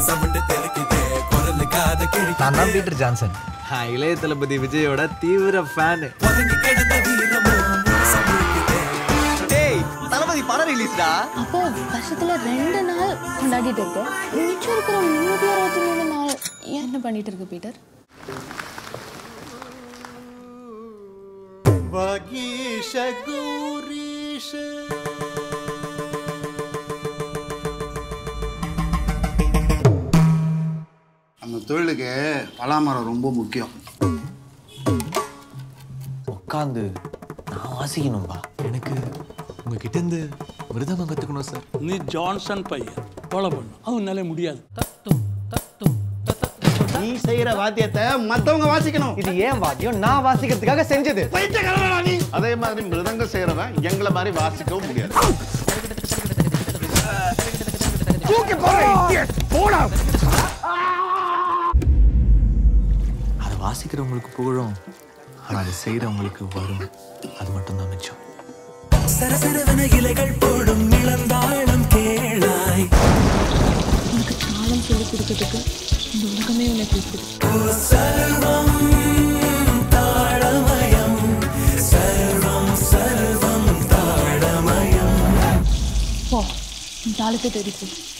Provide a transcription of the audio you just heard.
sound தெறிக்குதே குரல் காத கிழி நான் தான் பீட்டர் ஜான்சன் நான் இளைய தளபதி விஜயோட தீவிர ஃபேனு ஒதுங்கி கிடந்த வீரமும் சமுழுக்குதே டேய் தளபதி படம் ரிலீஸ்டா அப்போ வருஷத்துல ரெண்டு நாள் கொண்டாடிட்டு இருக்கு மிச்சம் இருக்கிற முன்னூத்தி அறுபத்தி மூணு நாள் என்ன பண்ணிட்டு இருக்கு பீட்டர் நம்ம தொழிலுக்கு பலாமரம் ரொம்ப முக்கியம் உட்காந்து நான் வாசிக்கணும்பா எனக்கு உங்ககிட்ட இருந்து மிருதங்கம் கத்துக்கணும் சார் நீ ஜான்சன் பையன் கொலை பண்ணும் அவனால முடியாது நீ செய்யற வாத்தியத்தை மத்தவங்க வாசிக்கணும் இது ஏன் வாத்தியம் நான் வாசிக்கிறதுக்காக செஞ்சது அதே மாதிரி மிருதங்கம் செய்யறவன் எங்களை மாதிரி வாசிக்கவும் முடியாது அதை வாசிக்கிறவங்களுக்கு புகழும் ஆனால் அதை செய்கிறவங்களுக்கு வரும் அது மட்டும்தான் மிச்சம் சரசரவன இலைகள் போடும் இளந்தாளம் கேளாய் உனக்கு தாளம் சொல்லி கொடுக்கறதுக்கு இந்த உலகமே உன்னை கூப்பிடுது சர்வம் தாளமயம் சர்வம் சர்வம் தாளமயம் போ தாளத்தை தெரிவிச்சு